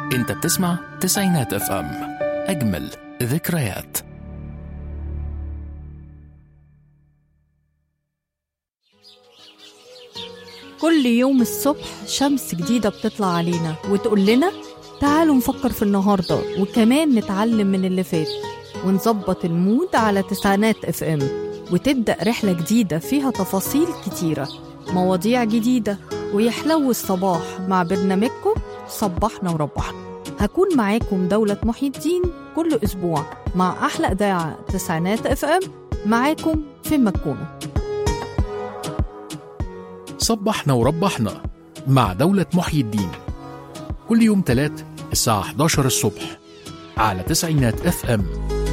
انت بتسمع تسعينات اف ام اجمل ذكريات كل يوم الصبح شمس جديدة بتطلع علينا وتقول لنا تعالوا نفكر في النهاردة وكمان نتعلم من اللي فات ونظبط المود على تسعينات اف ام وتبدأ رحلة جديدة فيها تفاصيل كتيرة مواضيع جديدة ويحلو الصباح مع برنامجكم صبحنا وربحنا هكون معاكم دولة محي الدين كل أسبوع مع أحلى إذاعة تسعينات اف ام معاكم فين ما تكونوا صبحنا وربحنا مع دولة محيي الدين كل يوم تلات الساعة 11 الصبح على تسعينات اف ام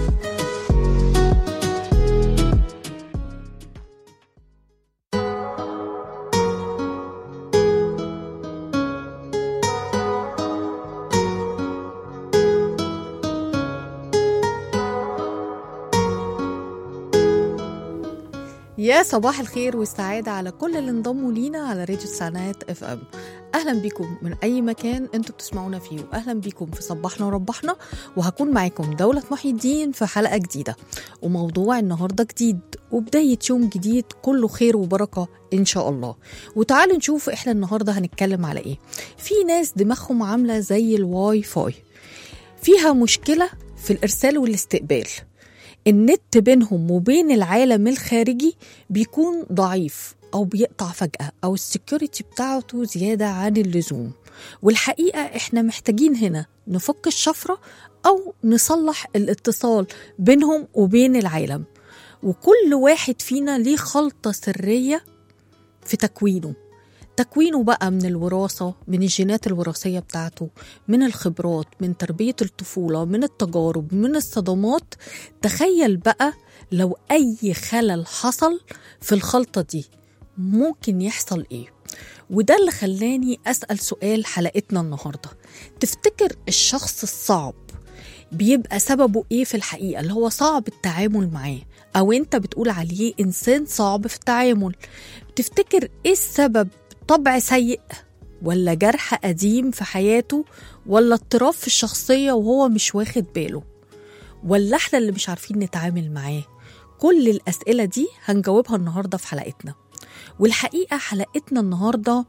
يا صباح الخير والسعادة على كل اللي انضموا لينا على راديو السنات اف ام اهلا بيكم من اي مكان انتوا بتسمعونا فيه واهلا بيكم في صبحنا وربحنا وهكون معاكم دولة محي الدين في حلقة جديدة وموضوع النهاردة جديد وبداية يوم جديد كله خير وبركة ان شاء الله وتعالوا نشوف احنا النهاردة هنتكلم على ايه في ناس دماغهم عاملة زي الواي فاي فيها مشكلة في الارسال والاستقبال النت بينهم وبين العالم الخارجي بيكون ضعيف او بيقطع فجاه او السكيورتي بتاعته زياده عن اللزوم والحقيقه احنا محتاجين هنا نفك الشفره او نصلح الاتصال بينهم وبين العالم وكل واحد فينا ليه خلطه سريه في تكوينه تكوينه بقى من الوراثة من الجينات الوراثية بتاعته من الخبرات من تربية الطفولة من التجارب من الصدمات تخيل بقى لو أي خلل حصل في الخلطة دي ممكن يحصل إيه وده اللي خلاني أسأل سؤال حلقتنا النهاردة تفتكر الشخص الصعب بيبقى سببه ايه في الحقيقه اللي هو صعب التعامل معاه او انت بتقول عليه انسان صعب في التعامل تفتكر ايه السبب طبع سيء ولا جرح قديم في حياته ولا اضطراب في الشخصيه وهو مش واخد باله ولا احنا اللي مش عارفين نتعامل معاه كل الاسئله دي هنجاوبها النهارده في حلقتنا والحقيقه حلقتنا النهارده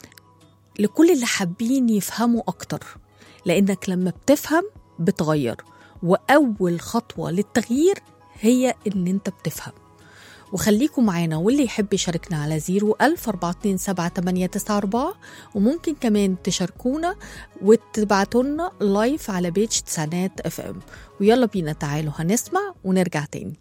لكل اللي حابين يفهموا اكتر لانك لما بتفهم بتغير وأول خطوة للتغيير هي إن أنت بتفهم وخليكم معانا واللي يحب يشاركنا على زيرو ألف أربعة اتنين سبعة تمانية تسعة أربعة وممكن كمان تشاركونا وتبعتولنا لايف على بيج تسعينات اف ام ويلا بينا تعالوا هنسمع ونرجع تاني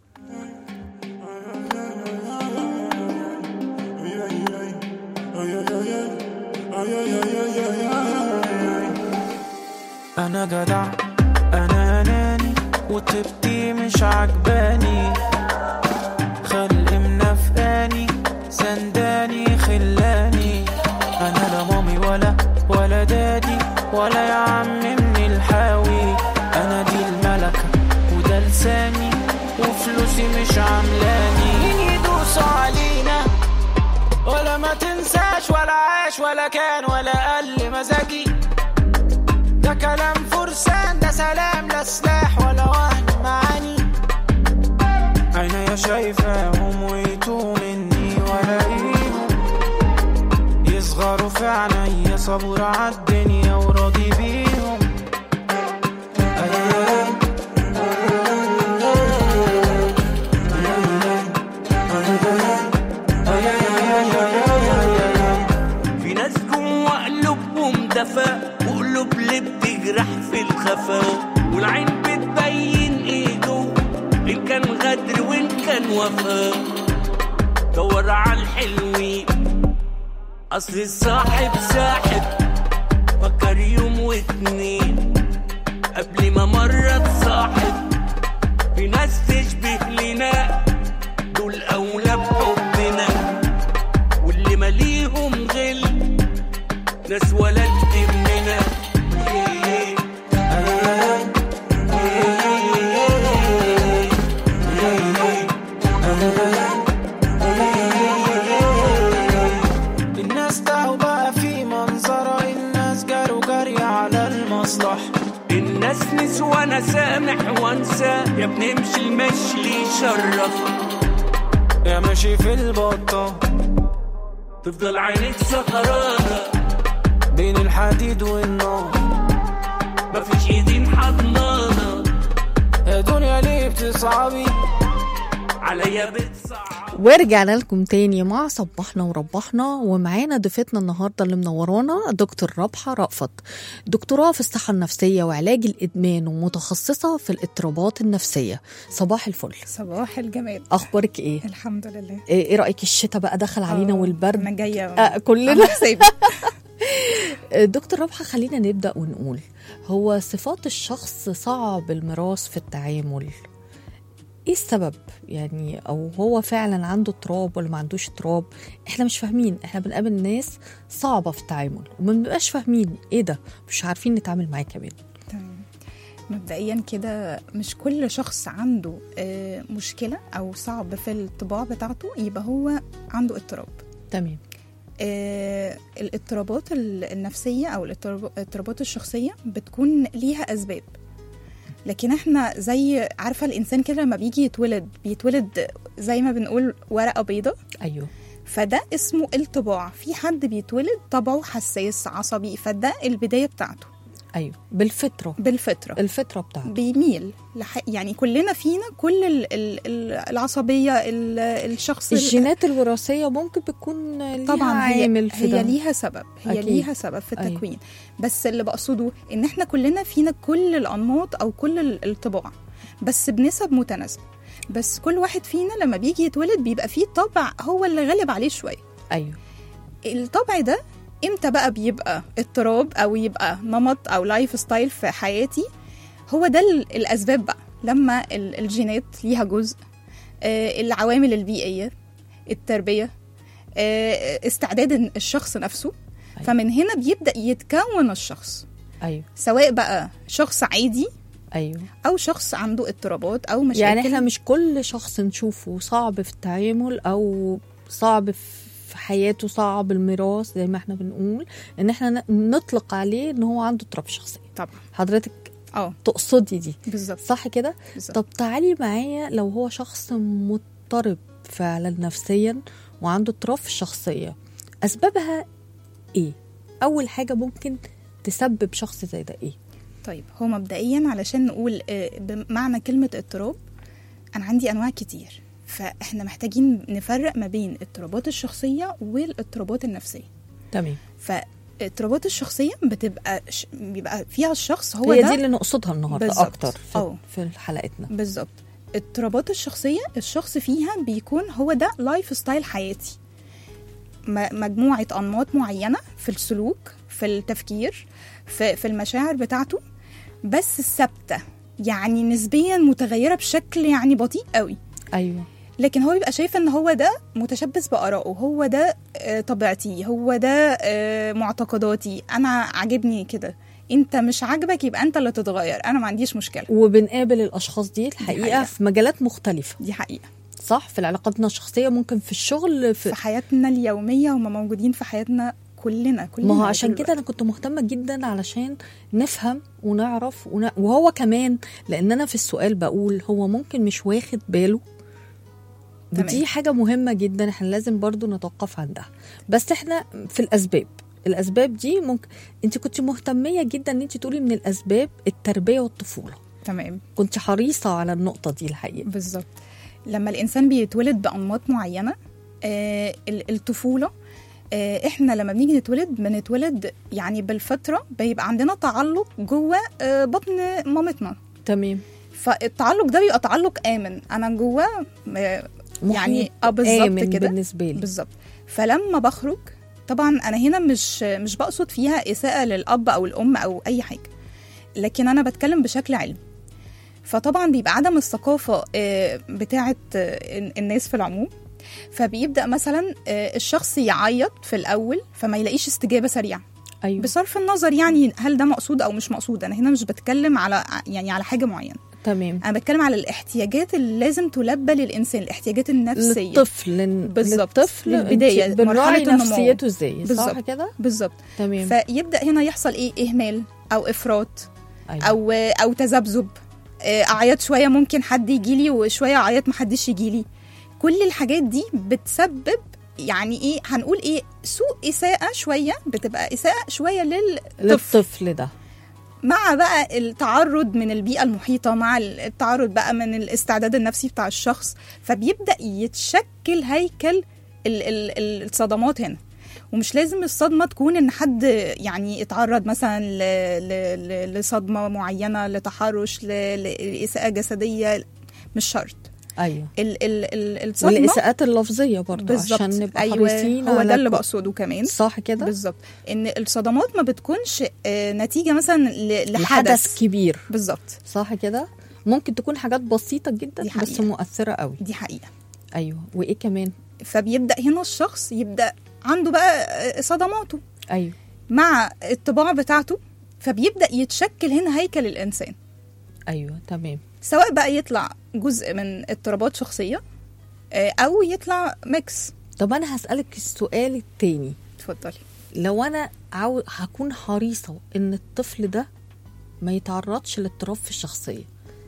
انا جدع انا اناني وطيبتي مش عجباني خلق منافقاني سنداني خلاني انا لا مامي ولا ولا دادي ولا يا عم من الحاوي انا دي الملكة وده لساني وفلوسي مش عاملاني مين يدوس علينا ولا ما تنساش ولا عاش ولا كان ولا قل مزاجي ده كلام فرسان ده سلام لا سلاح ولا وهن معاني عينيا شايفاهم ويتوه مني ولاقيهم يصغروا في عينيا صبور عالدنيا وراضي بيهم أيام في ناس جوا قلوبهم دفا وقلوب اللي بتجرح في الخفا والعين بتبين ايه جوه ان كان غدر وان كان وفا دور على الحلوين اصل الصاحب ساحب فكر يوم واتنين قبل ما مرة تصاحب في ناس تشبه لنا دول اولى بحبنا واللي ماليهم غل ناس ولد مننا الناس تعوا بقى في منظرة الناس جاروا جري على المسار مصلحة الناس نسوى انا سامح وانسى يا ابني امشي المشي اللي يشرفك يا ماشي في البطة تفضل عينيك سهرانة بين الحديد والنار مفيش ايدين حضنانة يا دنيا ليه بتصعبي عليا بتصعب ورجعنا لكم تاني مع صبحنا وربحنا ومعانا ضيفتنا النهارده اللي منورانا دكتور رابحه رأفت دكتوراه في الصحه النفسيه وعلاج الادمان ومتخصصه في الاضطرابات النفسيه صباح الفل صباح الجمال اخبارك ايه الحمد لله ايه إيه رايك الشتاء بقى دخل علينا آه، والبرد انا جايه آه كلنا عاملة حسابي دكتور رابحه خلينا نبدا ونقول هو صفات الشخص صعب المراس في التعامل ايه السبب يعني او هو فعلا عنده اضطراب ولا ما عندوش اضطراب احنا مش فاهمين احنا بنقابل ناس صعبه في التعامل وما بنبقاش فاهمين ايه ده مش عارفين نتعامل معاه كمان تمام مبدئيا كده مش كل شخص عنده آه، مشكله او صعب في الطباع بتاعته يبقى هو عنده اضطراب تمام آه، الاضطرابات ال- النفسيه او الاضطراب- الاضطرابات الشخصيه بتكون ليها اسباب لكن احنا زي عارفه الانسان كده لما بيجي يتولد بيتولد زي ما بنقول ورقه بيضه ايوه فده اسمه الطباع في حد بيتولد طبعه حساس عصبي فده البدايه بتاعته ايوه بالفطره بالفطره الفطره بتاعته بيميل لح... يعني كلنا فينا كل ال... ال... ال- العصبيه ال... الشخص ال- الجينات الوراثيه ممكن بتكون ليها طبعا هي عامل في ده هي ليها سبب هي أكيد. ليها سبب في أيوة. التكوين بس اللي بقصده ان احنا كلنا فينا كل الانماط او كل ال- الطباع بس بنسب متناسبه بس كل واحد فينا لما بيجي يتولد بيبقى فيه طبع هو اللي غالب عليه شويه ايوه الطبع ده امتى بقى بيبقى اضطراب او يبقى نمط او لايف ستايل في حياتي هو ده ال- الاسباب بقى لما ال- الجينات ليها جزء آه، العوامل البيئيه التربيه آه، استعداد الشخص نفسه أيوة. فمن هنا بيبدا يتكون الشخص ايوه سواء بقى شخص عادي ايوه او شخص عنده اضطرابات او مشاكل يعني احنا مش كل شخص نشوفه صعب في التعامل او صعب في حياته صعب الميراث زي ما احنا بنقول ان احنا ن- نطلق عليه ان هو عنده اضطراب شخصيه طبعا حضرتك اه تقصدي دي بالظبط صح كده بالظبط. طب تعالي معايا لو هو شخص مضطرب فعلا نفسيا وعنده اضطراب في الشخصيه اسبابها ايه اول حاجه ممكن تسبب شخص زي ده ايه طيب هو مبدئيا علشان نقول آه، بمعنى كلمة اضطراب أنا عندي أنواع كتير فإحنا محتاجين نفرق ما بين اضطرابات الشخصية والاضطرابات النفسية تمام فاضطرابات الشخصية بتبقى ش... بيبقى فيها الشخص هو هي ده دي اللي نقصدها النهارده بالظبط. اكتر في, أه. في حلقتنا بالظبط اضطرابات الشخصية الشخص فيها بيكون هو ده لايف ستايل حياتي م- مجموعة أنماط معينة في السلوك في التفكير في, في المشاعر بتاعته بس ثابتة يعني نسبيا متغيرة بشكل يعني بطيء قوي ايوه لكن هو يبقى شايف ان هو ده متشبث بآرائه هو ده آه، طبيعتي هو ده آه، معتقداتي انا عاجبني كده انت مش عاجبك يبقى انت اللي تتغير انا ما عنديش مشكله وبنقابل الاشخاص دي الحقيقه حقيقة. في مجالات مختلفه دي حقيقه صح في علاقاتنا الشخصيه ممكن في الشغل في في حياتنا اليوميه هم موجودين في حياتنا كلنا كلنا ما هو عشان طول كده الوقت. انا كنت مهتمه جدا علشان نفهم ونعرف ون... وهو كمان لان انا في السؤال بقول هو ممكن مش واخد باله تمام. ودي حاجه مهمه جدا احنا لازم برضو نتوقف عندها بس احنا في الاسباب الاسباب دي ممكن انت كنت مهتميه جدا ان انت تقولي من الاسباب التربيه والطفوله تمام كنت حريصه على النقطه دي الحقيقه بالظبط لما الانسان بيتولد بانماط معينه آه ال- الطفوله آه احنا لما بنيجي نتولد بنتولد يعني بالفطره بيبقى عندنا تعلق جوه آه بطن مامتنا تمام فالتعلق ده بيبقى تعلق امن انا جوه آه يعني محيط اه بالظبط آمن كده بالنسبه لي بالظبط فلما بخرج طبعا انا هنا مش مش بقصد فيها اساءه للاب او الام او اي حاجه لكن انا بتكلم بشكل علمي فطبعا بيبقى عدم الثقافه آه، بتاعه آه، الناس في العموم فبيبدا مثلا آه، الشخص يعيط في الاول فما يلاقيش استجابه سريعه ايوه بصرف النظر يعني هل ده مقصود او مش مقصود انا هنا مش بتكلم على يعني على حاجه معينه تمام انا بتكلم على الاحتياجات اللي لازم تلبى للانسان الاحتياجات النفسيه للطفل لل- بالظبط. للطفل للبداية، أنت بنراعي مرحلة النمو. نفسيته ازاي صح بالظبط. كده بالظبط تمام فيبدا هنا يحصل ايه اهمال او افراط أيوة. او او تذبذب آه، اعيط شويه ممكن حد يجي لي وشويه اعيط محدش يجي لي كل الحاجات دي بتسبب يعني ايه هنقول ايه سوء اساءه شويه بتبقى اساءه شويه للطفل للطفل ده مع بقى التعرض من البيئه المحيطه مع التعرض بقى من الاستعداد النفسي بتاع الشخص فبيبدا يتشكل هيكل ال- ال- ال- الصدمات هنا ومش لازم الصدمه تكون ان حد يعني اتعرض مثلا ل- ل- ل- لصدمه معينه لتحرش ل- لاساءه جسديه مش شرط ايوه ال ال ال الصدمه والاساءات اللفظيه برضه بالظبط عشان نبقى ايوه حريصين هو على ده اللي كل- بقصده كمان صح كده بالظبط ان الصدمات ما بتكونش آه، نتيجه مثلا ل- لحدث لحدث كبير بالظبط صح كده ممكن تكون حاجات بسيطه جدا دي بس حقيقة. مؤثره قوي دي حقيقه ايوه وايه كمان فبيبدا هنا الشخص يبدا عنده بقى آه، صدماته ايوه مع الطباع بتاعته فبيبدا يتشكل هنا هيكل الانسان ايوه تمام سواء بقى يطلع جزء من اضطرابات شخصيه آه، او يطلع ميكس طب انا هسالك السؤال التاني اتفضلي لو انا عاو... هكون حريصه ان الطفل ده ما يتعرضش لاضطراب في الشخصيه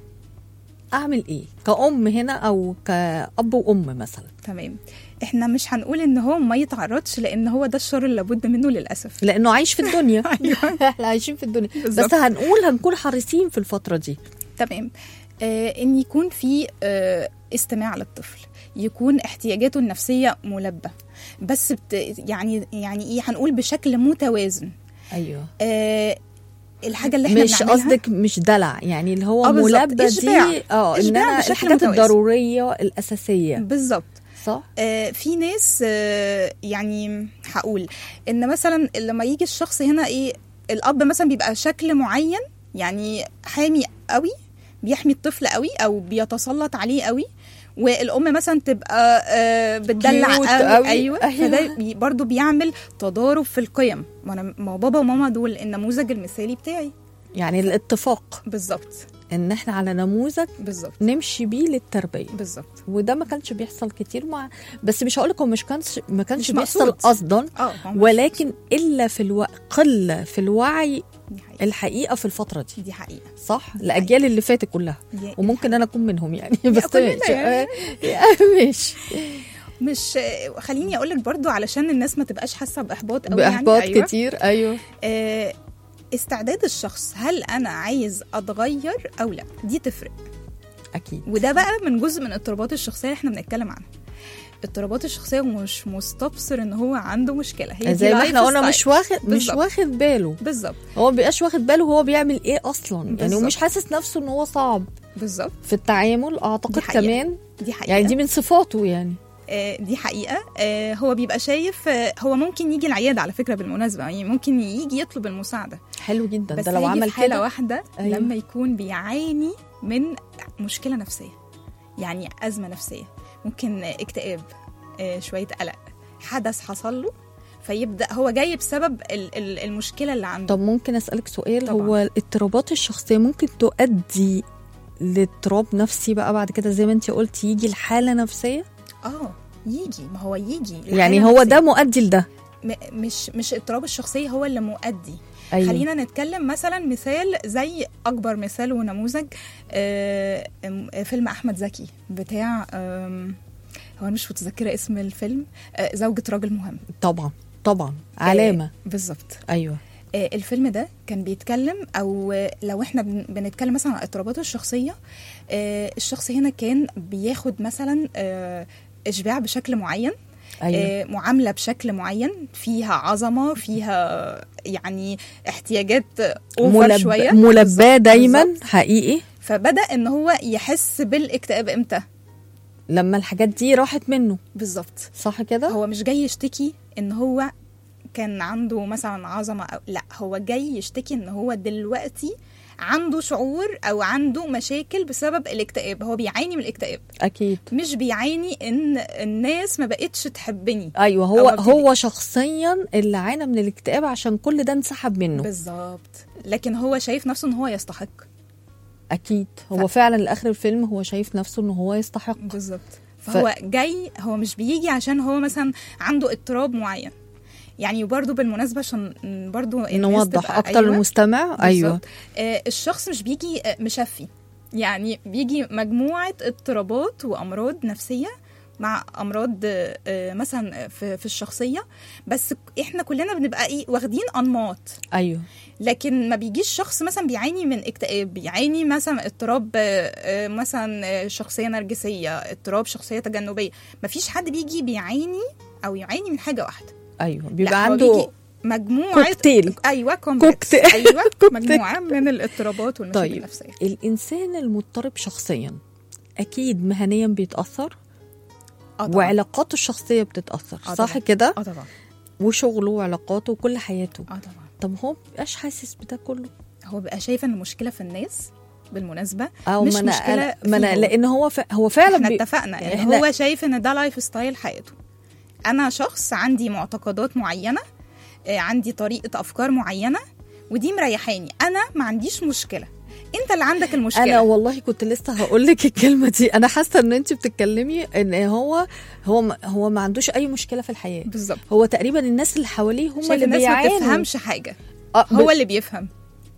اعمل ايه كأم هنا او كأب وأم مثلا تمام احنا مش هنقول ان هو ما يتعرضش لان هو ده الشر اللي لابد منه للاسف لانه عايش في الدنيا احنا عايشين في الدنيا بالظبط. بس هنقول هنكون حريصين في الفتره دي تمام آه ان يكون في آه استماع للطفل يكون احتياجاته النفسيه ملبى بس بت يعني يعني ايه هنقول بشكل متوازن ايوه آه الحاجه اللي احنا مش بنعملها قصدك مش دلع يعني اللي هو آه بالظبط، ملبى إشباع. دي اه ان إشباع انا بشكل الحاجات متوازن. الضروريه الاساسيه بالظبط صح آه في ناس آه يعني هقول ان مثلا لما يجي الشخص هنا ايه الاب مثلا بيبقى شكل معين يعني حامي قوي بيحمي الطفل قوي او بيتسلط عليه قوي والام مثلا تبقى آه بتدلع Cute قوي, قوي. ايوه أيوة. فده بي برضو بيعمل تضارب في القيم ما انا ما هو بابا وماما دول النموذج المثالي بتاعي يعني الاتفاق بالظبط ان احنا على نموذج بالظبط نمشي بيه للتربيه بالظبط وده ما كانش بيحصل كتير مع بس مش هقول لكم مش كانش ما كانش مش بيحصل مقصود. قصدا اه هو مش- ولكن الا في الو... قله في الوعي دي حقيقه الحقيقه في الفتره دي دي حقيقه صح الاجيال اللي فاتت كلها دي- وممكن انا اكون منهم يعني بس كلنا ماشي يعني. آه، ماشي مش خليني اقول لك برضو علشان الناس ما تبقاش حاسه باحباط قوي باحباط يعني أيوة. كتير ايوه آه استعداد الشخص هل انا عايز اتغير او لا دي تفرق اكيد وده بقى من جزء من اضطرابات الشخصيه اللي احنا بنتكلم عنها اضطرابات الشخصيه مش مستبصر ان هو عنده مشكله هي دي زي ما لايف احنا قلنا ستايل. مش واخد مش بالظبط. واخد باله بالظبط هو مبيبقاش واخد باله هو بيعمل ايه اصلا يعني بالظبط. ومش حاسس نفسه ان هو صعب بالظبط في التعامل اعتقد دي حقيقة. كمان دي حقيقه يعني دي من صفاته يعني آه، دي حقيقة آه، هو بيبقى شايف آه، هو ممكن يجي العيادة على فكرة بالمناسبة يعني ممكن يجي يطلب المساعدة حلو جدا بس ده لو هيجي عمل في حالة كده واحدة أيوة. لما يكون بيعاني من مشكلة نفسية يعني أزمة نفسية ممكن اكتئاب آه، شوية قلق حدث حصل له فيبدأ هو جاي بسبب ال- ال- المشكلة اللي عنده طب ممكن اسالك سؤال طبعاً. هو الاضطرابات الشخصيه ممكن تؤدي لاضطراب نفسي بقى بعد كده زي ما انت قلت يجي الحاله نفسيه اه يجي ما هو يجي يعني الحالة هو نفسية. ده مؤدي لده م- مش مش اضطراب الشخصية هو اللي مؤدي أيوة. خلينا نتكلم مثلا مثال زي اكبر مثال ونموذج آه، آم، فيلم احمد زكي بتاع آم، هو أنا مش متذكره اسم الفيلم آه، زوجة راجل مهم طبعا طبعا علامه آه، بالظبط ايوه آه، الفيلم ده كان بيتكلم او آه، لو احنا بن- بنتكلم مثلا عن اضطراباته الشخصيه آه، الشخص هنا كان بياخد مثلا آه، اشباع بشكل معين ايوه آه، معامله بشكل معين فيها عظمه فيها يعني احتياجات اوفر ملب... شويه ملباه دايما بالظبط. حقيقي فبدا ان هو يحس بالاكتئاب امتى لما الحاجات دي راحت منه بالظبط صح كده هو مش جاي يشتكي ان هو كان عنده مثلا عظمه أو لا هو جاي يشتكي ان هو دلوقتي عنده شعور او عنده مشاكل بسبب الاكتئاب هو بيعاني من الاكتئاب اكيد مش بيعاني ان الناس ما بقتش تحبني ايوه أو هو أبتدي. هو شخصيا اللي عانى من الاكتئاب عشان كل ده انسحب منه بالظبط لكن هو شايف نفسه ان هو يستحق اكيد هو فعلا لاخر الفيلم هو شايف نفسه ان هو يستحق بالظبط فهو جاي هو مش بيجي عشان هو مثلا عنده اضطراب معين يعني برضو بالمناسبه عشان برضو الناس نوضح تبقى- اكتر أيوة. المستمع ايوه بالظبط. آه، الشخص مش بيجي آه، مشفي يعني بيجي مجموعة اضطرابات وأمراض نفسية مع أمراض آه، آه، مثلا في, في الشخصية بس احنا كلنا بنبقى ايه واخدين أنماط ايوه لكن ما بيجيش شخص مثلا بيعاني من اكتئاب بيعاني مثلا اضطراب آه، آه، مثلا آه، شخصية نرجسية اضطراب شخصية تجنبية ما فيش حد بيجي بيعاني أو يعاني من حاجة واحدة ايوه لا، بيبقى هو عنده بيجي مجموعة كوكتيل. ايوه كومبلكس كوكتيل. ايوه كوكتيل. مجموعة من الاضطرابات والمشاكل طيب النفسية الانسان المضطرب شخصيا اكيد مهنيا بيتاثر اه طبعا وعلاقاته الشخصيه بتتاثر آه صح طبعاً. كده اه طبعا وشغله وعلاقاته وكل حياته اه طبعا طب هو مبقاش حاسس بده كله هو بقى شايف ان المشكله في الناس بالمناسبه او مش ما انا مشكلة أنا- ما انا فيه هو. لان هو ف... هو فعلا احنا بي... اتفقنا ان إحنا- هو شايف ان ده لايف ستايل حياته انا شخص عندي معتقدات معينه آه، عندي طريقه افكار معينه ودي مريحاني انا ما عنديش مشكله انت اللي عندك المشكله انا والله كنت لسه هقول لك الكلمه دي انا حاسه ان انت بتتكلمي ان هو هو ما هو ما عندوش اي مشكله في الحياه بالظبط هو تقريبا الناس اللي حواليه هم شايف اللي الناس ما بيعانوا بتفهمش حاجه آه هو ب... اللي بيفهم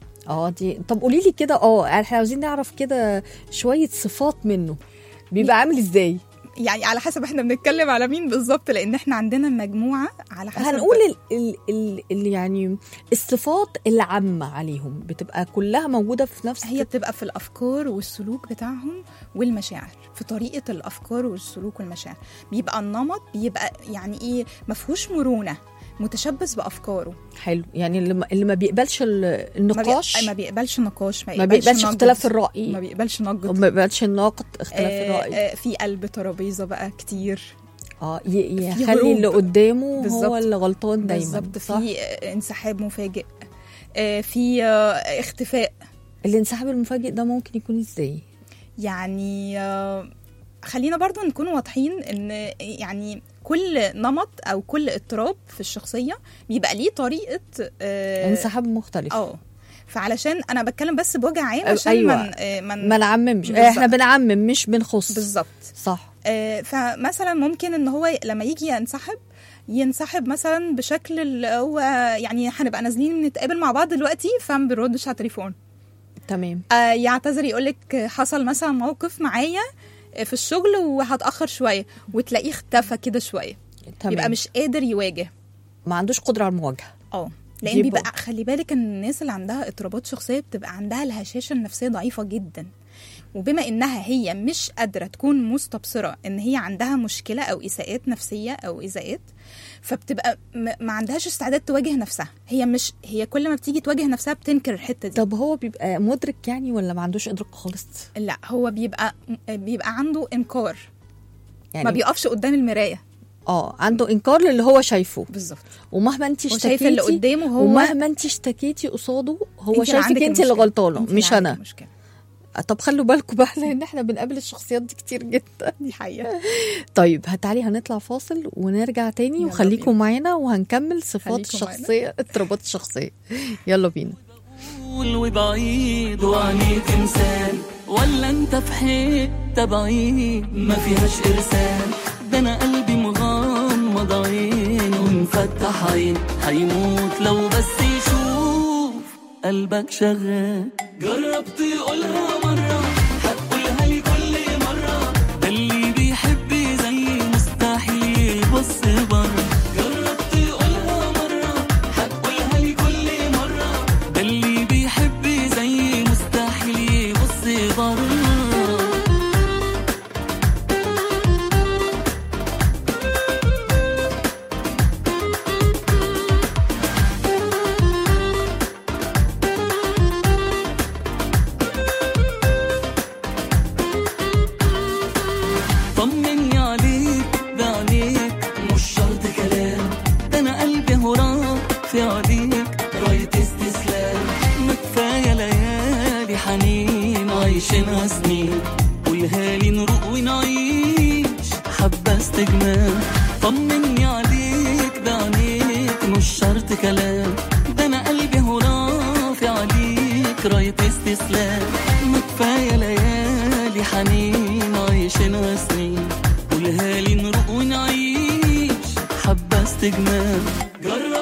اه دي طب قولي لي كده اه احنا عاوزين نعرف كده شويه صفات منه بيبقى عامل ازاي يعني على حسب احنا بنتكلم على مين بالظبط لان احنا عندنا مجموعه على حسب هنقول ال ال ال ال يعني الصفات العامه عليهم بتبقى كلها موجوده في نفس هي بتبقى في الافكار والسلوك بتاعهم والمشاعر في طريقه الافكار والسلوك والمشاعر بيبقى النمط بيبقى يعني ايه ما فيهوش مرونه متشبث بافكاره حلو يعني اللي ما, اللي ما بيقبلش ال- ما, بي... النقاش ما بيقبلش نقاش ما, ما بيقبلش نقد، اختلاف الراي ما بيقبلش نقد ما بيقبلش النقد اختلاف آه، الراي آه، في قلب ترابيزه بقى كتير اه ي- في يخلي هروب. اللي قدامه بالظبط. هو اللي غلطان دايما بالظبط صح في آه، انسحاب مفاجئ آه، في آه، اختفاء الانسحاب المفاجئ ده ممكن يكون ازاي يعني آه، خلينا برضو نكون واضحين ان يعني كل نمط او كل اضطراب في الشخصيه بيبقى ليه طريقه اه انسحاب مختلف آه. فعلشان انا بتكلم بس بوجه عام أيوة. عشان أيوة. من آه، من ما نعممش بالظبط. احنا بنعمم مش بنخص بالظبط صح آه، فمثلا ممكن ان هو لما يجي ينسحب ينسحب مثلا بشكل اللي هو يعني هنبقى نازلين نتقابل مع بعض دلوقتي فما بيردش على التليفون تمام آه، يعتذر يقولك حصل مثلا موقف معايا في الشغل وهتأخر شوية وتلاقيه اختفى كده شوية تمام يبقى مش قادر يواجه ما عندوش قدره على المواجهه اه دي لان بيبقى بقى. خلي بالك ان الناس اللي عندها اضطرابات شخصيه بتبقى عندها الهشاشه النفسيه ضعيفه جدا وبما انها هي مش قادره تكون مستبصره ان هي عندها مشكله او اساءات نفسيه او ايذاءات فبتبقى م- ما عندهاش استعداد تواجه نفسها هي مش هي كل ما بتيجي تواجه نفسها بتنكر الحته دي طب هو بيبقى مدرك يعني ولا ما عندوش ادراك خالص لا هو بيبقى بيبقى عنده انكار يعني ما بيقفش قدام المرايه اه عنده انكار للي هو شايفه بالظبط ومهما انت هو اشتكيتي شايف اللي قدامه هو ومهما انت اشتكيتي قصاده هو اللي شايفك عندك انت اللي المشكلة. غلطانه انت اللي مش عندك انا المشكلة. طب خلوا بالكم بقى لان احنا بنقابل الشخصيات دي كتير جدا دي حقيقه طيب هتعالي هنطلع فاصل ونرجع تاني يلا وخليكم بينا. معانا وهنكمل صفات خليكم معانا. الشخصيه اضطرابات الشخصيه يلا بينا طول وبعيد وعنيك انسان ولا انت في حته بعيد ما فيهاش ارسال ده انا قلبي مغمض عين ومفتح عين هيموت لو بس يشوف قلبك شغال جربت تقولها مره هتقولها لي كل مره ده اللي بيحب زي مستحيل يبص بره جربت تقولها مره هتقولها لي كل مره ده اللي بيحب زي مستحيل يبص بره طمني عليك ده عليك مش شرط كلام ده انا قلبي هو في عليك راية استسلام ما كفاية ليالي حنين عايشينها سنين قولها لي نروق ونعيش حبة استجمام طمني عليك ده عليك مش شرط كلام ده انا قلبي هو رافع عليك راية استسلام ما كفاية ليالي حنين عايشينها سنين قولها لي نروق ونعيش حبة استجمام جرب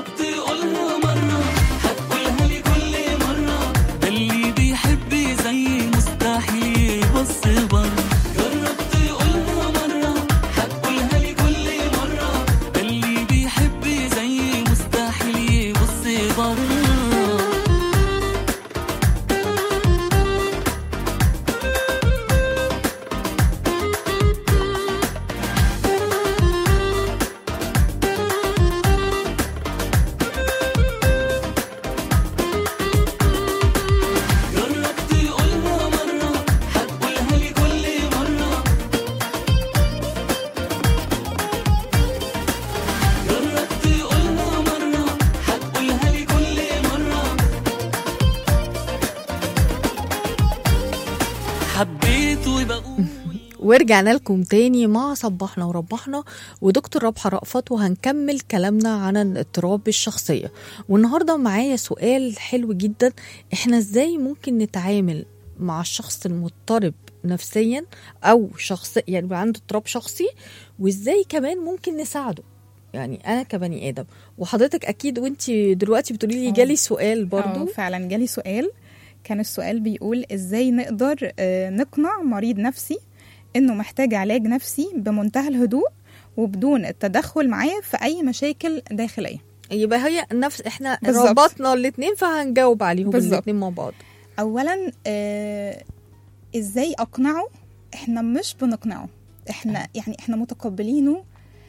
ورجعنا لكم تاني مع صبحنا وربحنا ودكتور ربحة رأفت وهنكمل كلامنا عن الاضطراب الشخصية والنهاردة معايا سؤال حلو جدا احنا ازاي ممكن نتعامل مع الشخص المضطرب نفسيا او شخص يعني بيبقى عنده اضطراب شخصي وازاي كمان ممكن نساعده يعني انا كبني ادم وحضرتك اكيد وانت دلوقتي بتقولي لي آه. جالي سؤال اه برضو فعلا جالي سؤال كان السؤال بيقول ازاي نقدر آه، نقنع مريض نفسي انه محتاج علاج نفسي بمنتهى الهدوء وبدون التدخل معاه في اي مشاكل داخليه يبقى هي نفس احنا بالظبط. ربطنا الاثنين فهنجاوب عليهم بالظبط. الاثنين مع بعض اولا آه، ازاي اقنعه احنا مش بنقنعه احنا يعني احنا متقبلينه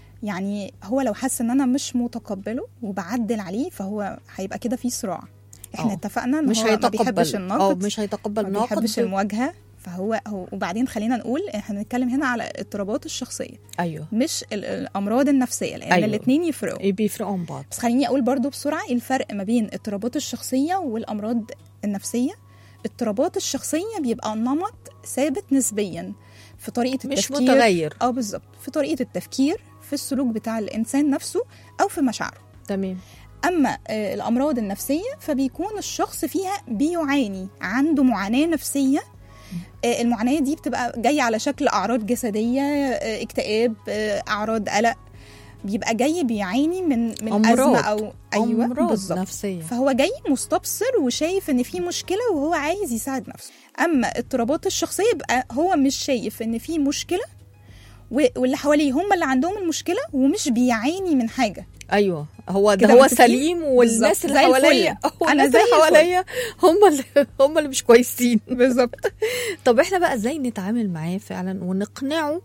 يعني هو لو حس ان انا مش متقبله وبعدل عليه فهو هيبقى كده في صراع احنا آه. اه ان مش هو ما هيتقبل بيحبش اه النقد مش هيتقبل ما ناقد بيحبش المواجهه فهو هو وبعدين خلينا نقول احنا بنتكلم هنا على الاضطرابات الشخصيه ايوه مش ال- الامراض النفسيه لان أيوة. أيوة. الاثنين يفرقوا بيفرقوا عن بعض بس خليني اقول برضو بسرعه إيه الفرق ما بين اضطرابات الشخصيه والامراض النفسيه اضطرابات الشخصيه بيبقى نمط ثابت نسبيا في طريقه مش التفكير متغير اه بالظبط في طريقه التفكير في السلوك بتاع الانسان نفسه او في مشاعره تمام اما آه، الامراض النفسيه فبيكون الشخص فيها بيعاني عنده معاناه نفسيه آه، المعاناه دي بتبقى جايه على شكل اعراض جسديه آه، اكتئاب آه، اعراض قلق بيبقى جاي بيعاني من من أمراض. ازمه او ايوه امراض بالظبط نفسيه فهو جاي مستبصر وشايف ان في مشكله وهو عايز يساعد نفسه اما اضطرابات الشخصيه يبقى هو مش شايف ان في مشكله و- واللي حواليه هم اللي عندهم المشكله ومش بيعاني من حاجه ايوه هو ده كده هو متفقين؟ سليم والناس بالظبط، اللي زي الفل. حواليا أنا الناس زي اللي الفل. حواليا هم اللي هم اللي مش كويسين بالظبط طب احنا بقى ازاي نتعامل معاه فعلا ونقنعه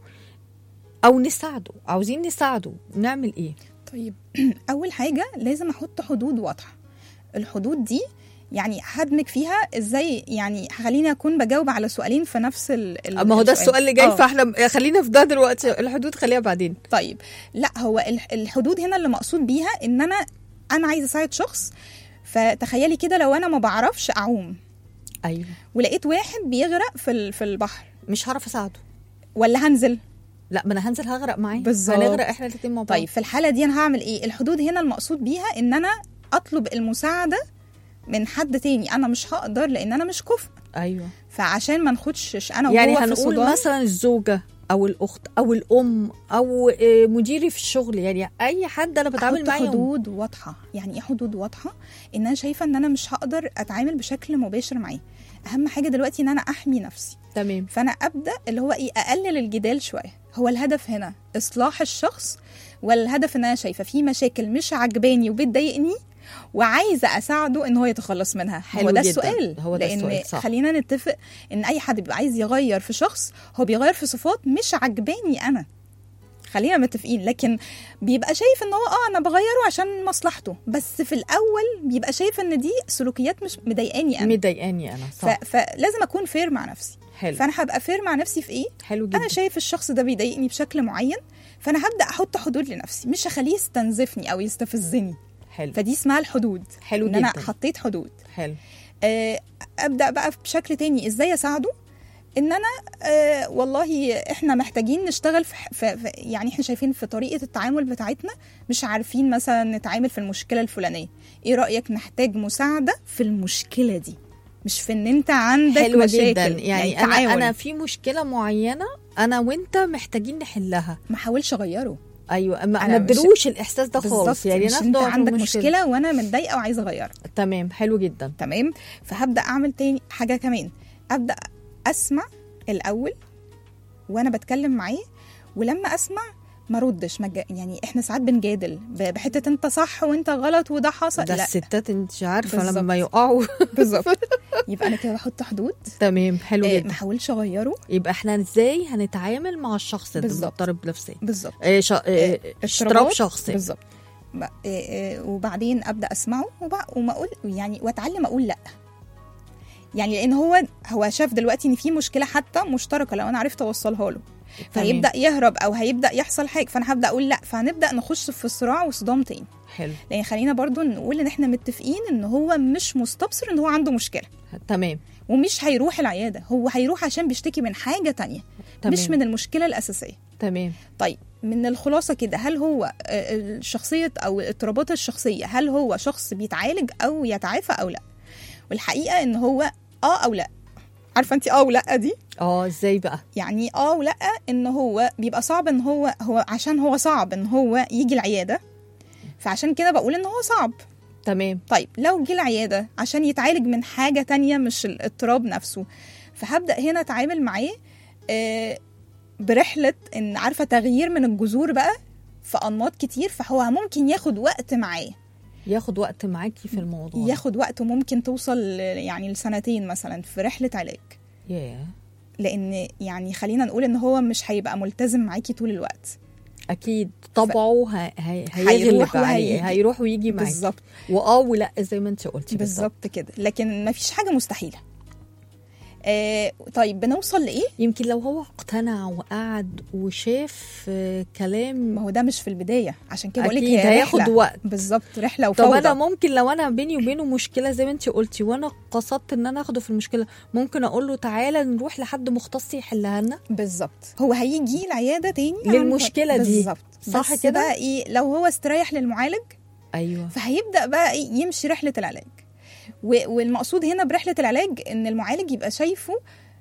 او نساعده عاوزين نساعده نعمل ايه طيب اول حاجه لازم احط حدود واضحه الحدود دي يعني هدمج فيها ازاي يعني خليني اكون بجاوب على سؤالين في نفس ال ال- ما هو ده السؤال اللي جاي آه. فاحنا خلينا في ده دلوقتي الحدود خليها بعدين طيب لا هو الح- الحدود هنا اللي مقصود بيها ان انا انا عايزه اساعد شخص فتخيلي كده لو انا ما بعرفش اعوم ايوه ولقيت واحد بيغرق في ال- في البحر مش هعرف اساعده ولا هنزل لا ما انا هنزل هغرق معاه بالظبط. هنغرق احنا الاثنين مع بعض طيب في الحاله دي انا هعمل ايه الحدود هنا المقصود بيها ان انا اطلب المساعده من حد تاني انا مش هقدر لان انا مش كفء ايوه فعشان ما نخدش انا يعني وهو في هنقول صدام مثلا الزوجه او الاخت او الام او آه، مديري في الشغل يعني اي حد انا بتعامل احط معاه حدود واضحه يعني ايه حدود واضحه ان انا شايفه ان انا مش هقدر اتعامل بشكل مباشر معاه اهم حاجه دلوقتي ان انا احمي نفسي تمام فانا ابدا اللي هو ايه اقلل الجدال شويه هو الهدف هنا اصلاح الشخص ولا الهدف ان انا شايفه في مشاكل مش عجباني وبتضايقني وعايزه اساعده ان هو يتخلص منها حلو هو ده جداً. السؤال هو ده لان السؤال، صح. خلينا نتفق ان اي حد بيبقى عايز يغير في شخص هو بيغير في صفات مش عجباني انا خلينا متفقين لكن بيبقى شايف ان هو اه انا بغيره عشان مصلحته بس في الاول بيبقى شايف ان دي سلوكيات مش مضايقاني انا مضايقاني انا ف... صح فلازم اكون فير مع نفسي حلو فانا هبقى فير مع نفسي في ايه حلو جدا انا شايف الشخص ده بيضايقني بشكل معين فانا هبدا احط حدود لنفسي مش هخليه يستنزفني او يستفزني حلو فدي اسمها الحدود حلو ان انا جدا. حطيت حدود حلو آه، ابدا بقى بشكل تاني ازاي اساعده ان انا آه والله احنا محتاجين نشتغل في, في, في يعني احنا شايفين في طريقه التعامل بتاعتنا مش عارفين مثلا نتعامل في المشكله الفلانيه ايه رايك نحتاج مساعده في المشكله دي مش في ان انت عندك حلوة مشاكل جدا يعني, انا تعاون. انا في مشكله معينه انا وانت محتاجين نحلها ما حاولش اغيره ايوه ما أنا ما مش- ادلوش الاحساس ده بالظبط خالص يعني مش ناخده انت في عندك المشكلة. مشكله وانا متضايقه وعايزه اغيرها تمام حلو جدا تمام فهبدا اعمل تاني حاجه كمان ابدا اسمع الاول وانا بتكلم معاه ولما اسمع ما ردش ما جا- يعني احنا ساعات بنجادل ب- بحته انت صح وانت غلط وده حصل ده لا الستات انت عارفه بالظبط. لما يقعوا بالظبط يبقى انا كده بحط حدود تمام حلو آه، ما جدا احاولش اغيره يبقى احنا ازاي هنتعامل مع الشخص ده بالظبط. المضطرب نفسيا بالظبط آه، شا... آه، اضطراب اضطرابات شخصي بالظبط ب- آه، آه، وبعدين ابدا اسمعه وبع- وما اقول يعني واتعلم اقول لا يعني لان هو هو شاف دلوقتي ان في مشكله حتى مشتركه لو انا عرفت اوصلها له تمام. فهيبدا يهرب او هيبدا يحصل حاجه فانا هبدا اقول لا فهنبدا نخش في صراع وصدام تاني حلو لان خلينا برضو نقول ان احنا متفقين ان هو مش مستبصر ان هو عنده مشكله تمام ومش هيروح العياده هو هيروح عشان بيشتكي من حاجه تانية تمام. مش من المشكله الاساسيه تمام طيب من الخلاصه كده هل هو آه، الشخصيه او الاضطرابات الشخصيه هل هو شخص بيتعالج او يتعافى او لا والحقيقه ان هو اه او لا عارفه انت اه ولا دي اه ازاي بقى يعني اه ولا ان هو بيبقى صعب ان هو هو عشان هو صعب ان هو يجي العياده فعشان كده بقول ان هو صعب تمام طيب لو جه العياده عشان يتعالج من حاجه تانية مش الاضطراب نفسه فهبدا هنا اتعامل معاه آه، برحله ان عارفه تغيير من الجذور بقى في انماط كتير فهو ممكن ياخد وقت معاه ياخد وقت معاكي في الموضوع ياخد وقت وممكن توصل ل- يعني لسنتين مثلا في رحله علاج ياه لان يعني خلينا نقول ان هو مش هيبقى ملتزم معاكي طول الوقت اكيد طبعه ه... هي... هيروح هيغلب عليه وهيجي. هيروح ويجي معاكي بالظبط واه ولا زي ما انت قلتي بالظبط بالظبط كده لكن ما فيش حاجه مستحيله آه طيب بنوصل لايه يمكن لو هو اقتنع وقعد وشاف آه، كلام ما هو ده مش في البدايه عشان كده بقول لك اكيد هي هياخد رحلة. وقت بالظبط رحله طب وفوضى انا ممكن لو انا بيني وبينه مشكله زي ما انت قلتي وانا قصدت ان انا اخده في المشكله ممكن اقول له تعالى نروح لحد مختص يحلها لنا بالظبط هو هيجي العياده تاني عن- للمشكلة دي. بالظبط صح بس كده؟ بقى ايه لو هو استريح للمعالج ايوه فهيبدا بقى إيه يمشي رحله العلاج و- والمقصود هنا برحله العلاج ان المعالج يبقى شايفه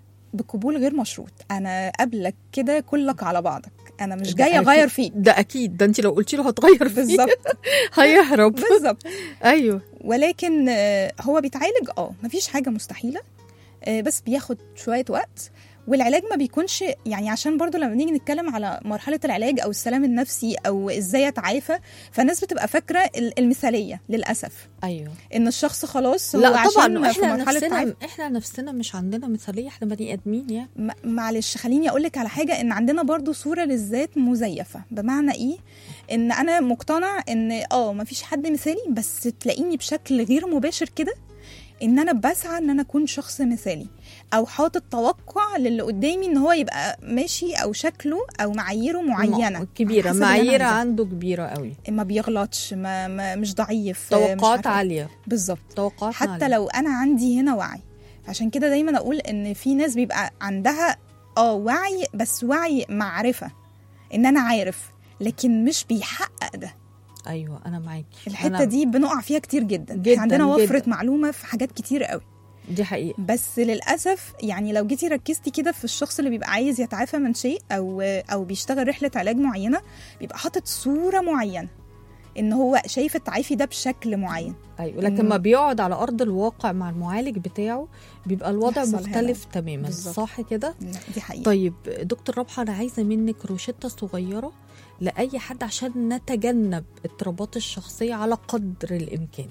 بقبول غير مشروط انا قابلك كده كلك على بعضك انا مش ده جايه أكيد. اغير فيك ده اكيد ده انت لو قلتي له هتغير فيه بالظبط هيهرب بالظبط ايوه ولكن آه، هو بيتعالج اه مفيش حاجه مستحيله آه، بس بياخد شويه وقت والعلاج ما بيكونش يعني عشان برضو لما نيجي نتكلم على مرحله العلاج او السلام النفسي او ازاي اتعافى فالناس بتبقى فاكره ال- المثاليه للاسف ايوه ان الشخص خلاص هو لا عشان طبعا في احنا مرحله تعافي نفسنا احنا نفسنا مش عندنا مثاليه احنا بني ادمين يعني م- معلش خليني اقول لك على حاجه ان عندنا برضو صوره للذات مزيفه بمعنى ايه ان انا مقتنع ان اه مفيش حد مثالي بس تلاقيني بشكل غير مباشر كده ان انا بسعى ان انا اكون شخص مثالي او حاطط توقع للي قدامي ان هو يبقى ماشي او شكله او معاييره معينه م- كبيره حسب اللي أنا معايير عايزاه. عنده كبيره قوي ما بيغلطش ما, ما مش ضعيف مش توقعات عارفة- عاليه بالظبط توقعات حتى عالية. لو انا عندي هنا وعي عشان كده دايما اقول ان في ناس بيبقى عندها اه وعي بس وعي معرفه ان انا عارف لكن مش بيحقق ده ايوه انا معاكي الحته أنا- دي بنقع فيها كتير جدا, جداً، إحنا عندنا وفره جداً. معلومه في حاجات كتير قوي دي حقيقه بس للاسف يعني لو جيتي ركزتي كده في الشخص اللي بيبقى عايز يتعافى من شيء او او بيشتغل رحله علاج معينه بيبقى حاطط صوره معينه ان هو شايف التعافي ده بشكل معين ايوه لكن إنه- ما بيقعد على ارض الواقع مع المعالج بتاعه بيبقى الوضع يحصل مختلف تماما بالظبط. صح كده دي حقيقه طيب دكتور ربحة أنا عايزة منك روشتة صغيرة لأي حد عشان نتجنب اضطرابات الشخصية على قدر الإمكان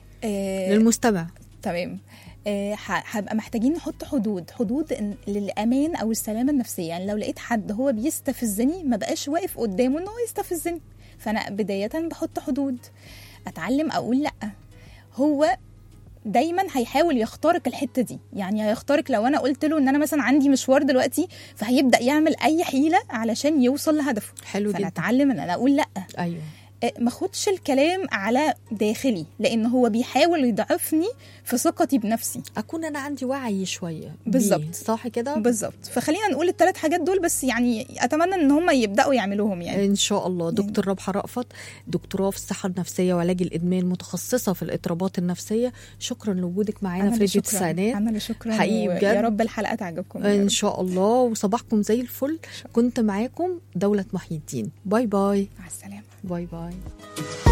آه للمستمع تمام آه، ه- هبقى محتاجين نحط حدود حدود إن- للامان او السلامه النفسيه يعني لو لقيت حد هو بيستفزني ما بقاش واقف قدامه ان هو يستفزني فانا بدايه بحط حدود اتعلم اقول لا هو دايما هيحاول يخترق الحته دي يعني هيخترق لو انا قلت له ان انا مثلا عندي مشوار دلوقتي فهيبدا يعمل اي حيله علشان يوصل لهدفه حلو فانا جدا اتعلم ان انا اقول لا أيوه آه، ما اخدش الكلام على داخلي لان هو بيحاول يضعفني في ثقتي بنفسي أكون أنا عندي وعي شوية بيه، بالظبط. صح كده بالظبط فخلينا نقول الثلاث حاجات دول بس يعني اتمنى ان هم يبداوا يعملوهم يعني إن شاء الله دكتور ربحة رأفت دكتوراه في الصحة النفسية وعلاج الإدمان متخصصة في الاضطرابات النفسية شكرا لوجودك معانا في اللي راديو شكراً. التسعينات انا اللي شكرا حقيقي و- بجد. يا رب الحلقه تعجبكم يا إن رب. شاء الله وصباحكم زي الفل كنت معاكم دولة محي الدين باي باي مع السلامه باي باي